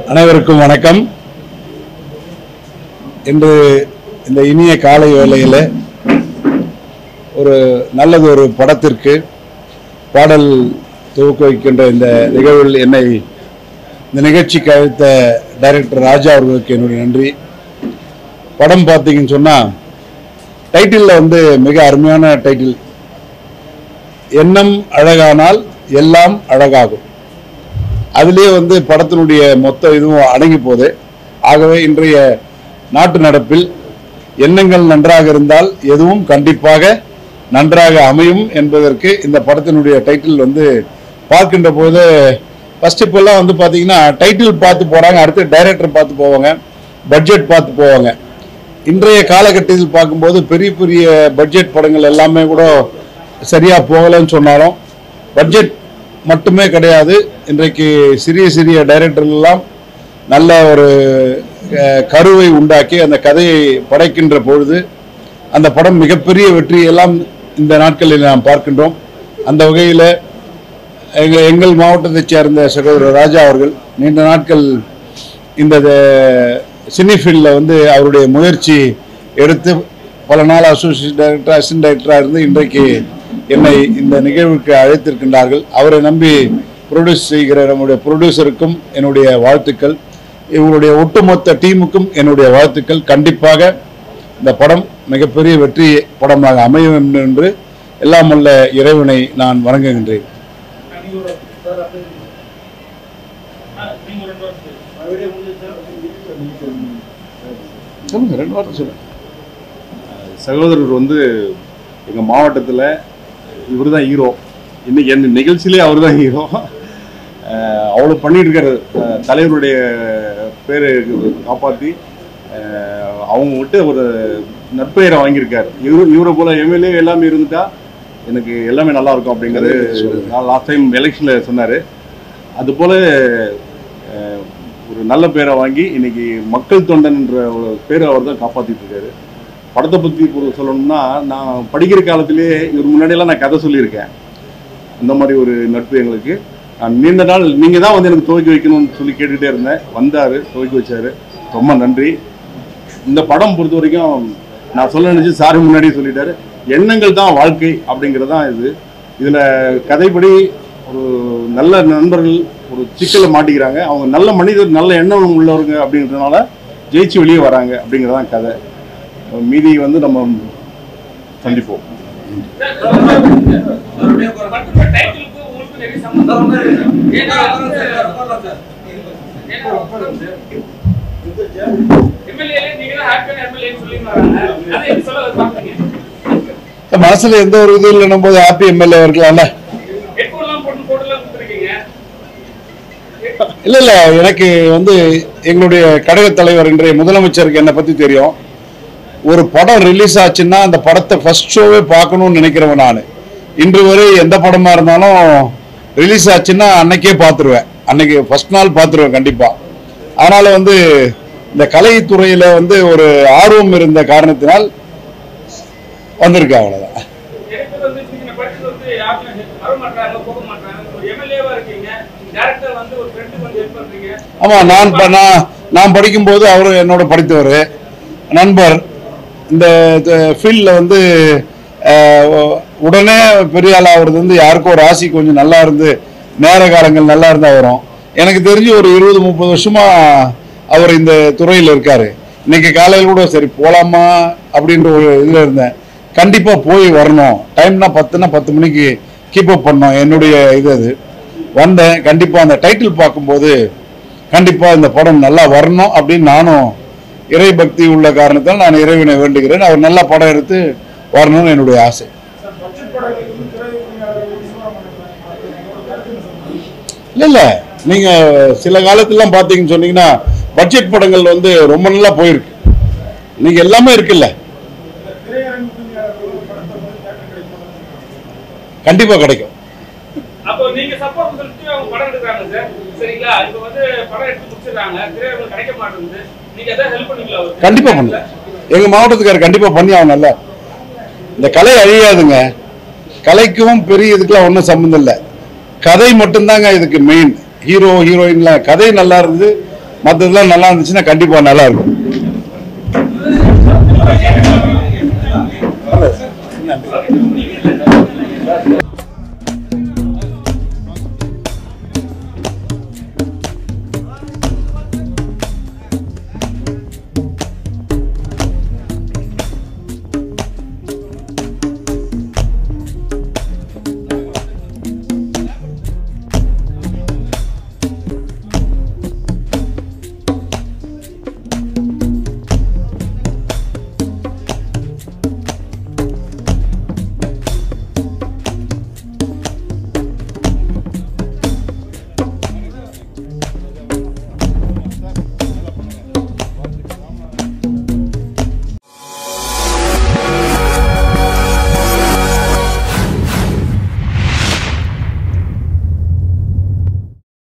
அனைவருக்கும் வணக்கம் இன்று இந்த இனிய காலை வேளையில் ஒரு நல்லது ஒரு படத்திற்கு பாடல் துவக்க வைக்கின்ற இந்த நிகழ்வில் என்னை இந்த நிகழ்ச்சிக்கு அழைத்த டைரக்டர் ராஜா அவர்களுக்கு என்னுடைய நன்றி படம் பார்த்தீங்கன்னு சொன்னால் டைட்டிலில் வந்து மிக அருமையான டைட்டில் எண்ணம் அழகானால் எல்லாம் அழகாகும் அதிலே வந்து படத்தினுடைய மொத்த இதுவும் அடங்கி போகுது ஆகவே இன்றைய நாட்டு நடப்பில் எண்ணங்கள் நன்றாக இருந்தால் எதுவும் கண்டிப்பாக நன்றாக அமையும் என்பதற்கு இந்த படத்தினுடைய டைட்டில் வந்து பார்க்கின்ற போது ஃபர்ஸ்ட் இப்போல்லாம் வந்து பார்த்தீங்கன்னா டைட்டில் பார்த்து போகிறாங்க அடுத்து டைரக்டர் பார்த்து போவாங்க பட்ஜெட் பார்த்து போவாங்க இன்றைய காலகட்டத்தில் பார்க்கும்போது பெரிய பெரிய பட்ஜெட் படங்கள் எல்லாமே கூட சரியா போகலைன்னு சொன்னாலும் பட்ஜெட் மட்டுமே கிடையாது இன்றைக்கு சிறிய சிறிய டைரக்டர்கள் எல்லாம் நல்ல ஒரு அஹ், கருவை உண்டாக்கி அந்த கதையை படைக்கின்ற பொழுது அந்த படம் மிகப்பெரிய வெற்றியெல்லாம் இந்த நாட்களில் நாம் பார்க்கின்றோம் அந்த வகையில் எங்கள் எங்கள் மாவட்டத்தைச் சேர்ந்த சகோதரர் ராஜா அவர்கள் நீண்ட நாட்கள் இந்த சினி ஃபீல்டில் வந்து அவருடைய முயற்சி எடுத்து பல நாள் அசோசியேட் டைரக்டர் அசிஸ்டன்ட் டைரக்டராக இருந்து இன்றைக்கு என்னை இந்த நிகழ்வுக்கு அழைத்திருக்கின்றார்கள் அவரை நம்பி ப்ரொடியூஸ் செய்கிற நம்முடைய ப்ரொடியூசருக்கும் என்னுடைய வாழ்த்துக்கள் இவருடைய ஒட்டுமொத்த டீமுக்கும் என்னுடைய வாழ்த்துக்கள் கண்டிப்பாக இந்த படம் மிகப்பெரிய வெற்றி படமாக அமையும் என்று எல்லாம் உள்ள இறைவனை நான் வணங்குகின்றேன் சொல்லுங்க ரெண்டு வார்த்தை சொல்லுங்க சகோதரர் வந்து எங்கள் மாவட்டத்தில் இவர் தான் ஹீரோ இன்னைக்கு என் நிகழ்ச்சியிலே அவர் தான் ஹீரோ அவ்வளோ பண்ணிட்டு இருக்காரு அஹ் தலைவருடைய பேரை காப்பாற்றி அவங்க விட்டு ஒரு நற்பெயரை வாங்கியிருக்காரு இவரு இவரை போல எம்எல்ஏ எல்லாமே இருந்துட்டா எனக்கு எல்லாமே நல்லா இருக்கும் அப்படிங்கிறது நான் லாஸ்ட் டைம் எலெக்ஷனில் சொன்னார் அதுபோல் அஹ், ஒரு நல்ல பேரை வாங்கி இன்னைக்கு மக்கள் தொண்டன்ன்ற ஒரு பேரை அவர் தான் காப்பாற்றிட்டு இருக்காரு படத்தை பற்றி சொல்லணும்னா நான் படிக்கிற காலத்திலே இவர் முன்னாடியெல்லாம் நான் கதை சொல்லியிருக்கேன் அந்த மாதிரி ஒரு நட்பு எங்களுக்கு நான் நீண்ட நாள் நீங்கள் தான் வந்து எனக்கு துவக்கி வைக்கணும்னு சொல்லி கேட்டுக்கிட்டே இருந்தேன் வந்தார் துவக்கி வச்சார் ரொம்ப நன்றி இந்த படம் பொறுத்த வரைக்கும் நான் சொல்ல நினைச்சு சாரி முன்னாடியே சொல்லிட்டாரு எண்ணங்கள் தான் வாழ்க்கை அப்படிங்கிறது தான் இது இதில் கதைப்படி ஒரு நல்ல நண்பர்கள் ஒரு சிக்கலை மாட்டிக்கிறாங்க அவங்க நல்ல மனிதர் நல்ல எண்ணம் உள்ளவங்க அப்படின்றதுனால ஜெயிச்சு வெளியே வராங்க அப்படிங்கிறதான் கதை மீதி வந்து நம்ம சந்திப்போம் படத்தோட டைட்டிலுக்கு உங்களுக்கு நிறைய சம்பந்தம் இருக்கு. ஏன்னா ஏன்னா படம் எம்எல்ஏ நீங்க தான் ஹாப்பியான எம்எல்ஏ சொல்லி வராங்க அதை எப்படி சொல்ல பாக்குறீங்க மனசுல எந்த ஒரு இது இல்லைன்னும் போது ஹாப்பி எம்எல்ஏ இருக்கலாம்ல ஹெட்ஃபோன்லாம் போட்டு போட்டுலாம் கொடுத்துருக்கீங்க இல்ல இல்ல எனக்கு வந்து எங்களுடைய கழக தலைவர் இன்றைய முதலமைச்சருக்கு என்னை பத்தி தெரியும் ஒரு படம் ரிலீஸ் ஆச்சுன்னா அந்த படத்தை ஃபர்ஸ்ட் ஷோவே பார்க்கணும்னு நினைக்கிறவன் நான் இன்று வரை எந்த படமா இருந்தாலும் ரிலீஸ் ஆச்சுன்னா அன்னைக்கே பார்த்துருவேன் அன்னைக்கு ஃபர்ஸ்ட் நாள் பார்த்துருவேன் கண்டிப்பா அதனால வந்து இந்த கலைத்துறையில வந்து ஒரு ஆர்வம் இருந்த காரணத்தினால் வந்திருக்கேன் அவ்வளவுதான் எனக்கு வந்து நீங்க படிச்சது வந்து யாருமே வர மாட்டாங்க போக மாட்டாங்க ஒரு எம்எல்ஏவா இருக்கீங்க டேரக்டர் வந்து ஒரு ஃப்ரெண்டுக்கு வந்து ஹெல்ப் பண்றீங்க ஆமா நான் ப- நான் நான் படிக்கும்போது அவர் என்னோட படித்தவர் நண்பர் இந்த ஃபீல்டில் வந்து அஹ், உ- உடனே பெரிய ஆள் ஆகுறது வந்து யாருக்கும் ஒரு ராசி கொஞ்சம் நல்லா இருந்து நேர காலங்கள் நல்லா இருந்தா வரும் எனக்கு தெரிஞ்சு ஒரு இருபது முப்பது வருஷமா அவர் இந்த துறையில் இருக்காரு இன்னைக்கு காலையில் கூட சரி போலாமா அப்படின்ற ஒரு இதில் இருந்தேன் கண்டிப்பாக போய் வரணும் டைம்னா பத்துனா பத்து மணிக்கு கீப் அப் பண்ணோம் என்னுடைய இது அது வந்தேன் கண்டிப்பாக அந்த டைட்டில் பார்க்கும்போது கண்டிப்பாக இந்த படம் நல்லா வரணும் அப்படின்னு நானும் இறை பக்தி உள்ள காரணத்தால் நான் இறைவனை வேண்டுகிறேன் அவர் நல்ல படம் எடுத்து வரணும்னு என்னுடைய ஆசை இல்லை இல்லை நீங்கள் சில காலத்துலாம் பார்த்தீங்கன்னு சொன்னீங்கன்னா பட்ஜெட் படங்கள் வந்து ரொம்ப நல்லா போயிருக்கு இன்னைக்கு எல்லாமே இருக்குல்ல கண்டிப்பாக கிடைக்கும் அப்போ நீங்க சப்போர்ட் சொல்லிட்டு அவங்க படம் எடுக்கிறாங்க சார் சரிங்களா இப்போ வந்து படம் எடுத்து முடிச்சிடுறாங்க திரையரங்கு கிடைக்க மாட்டேங்குது நீங்க எதாவது ஹெல்ப் பண்ணுவீங்களா அவருக்கு? கண்டிப்பா பண்ணலாம் எங்க மாவட்டத்துக்காரர் கண்டிப்பா பண்ணி ஆகணும்ல இந்த கலை அழியாதுங்க கலைக்கும் பெரிய இதுக்கெல்லாம் ஒன்றும் சம்மந்தம் இல்லை கதை மட்டும்தாங்க இதுக்கு மெயின் ஹீரோ ஹீரோயின்லாம் கதை நல்லா இருந்து மற்றதெல்லாம் நல்லா இருந்துச்சுன்னா கண்டிப்பா நல்லா இருக்கும் நீங்க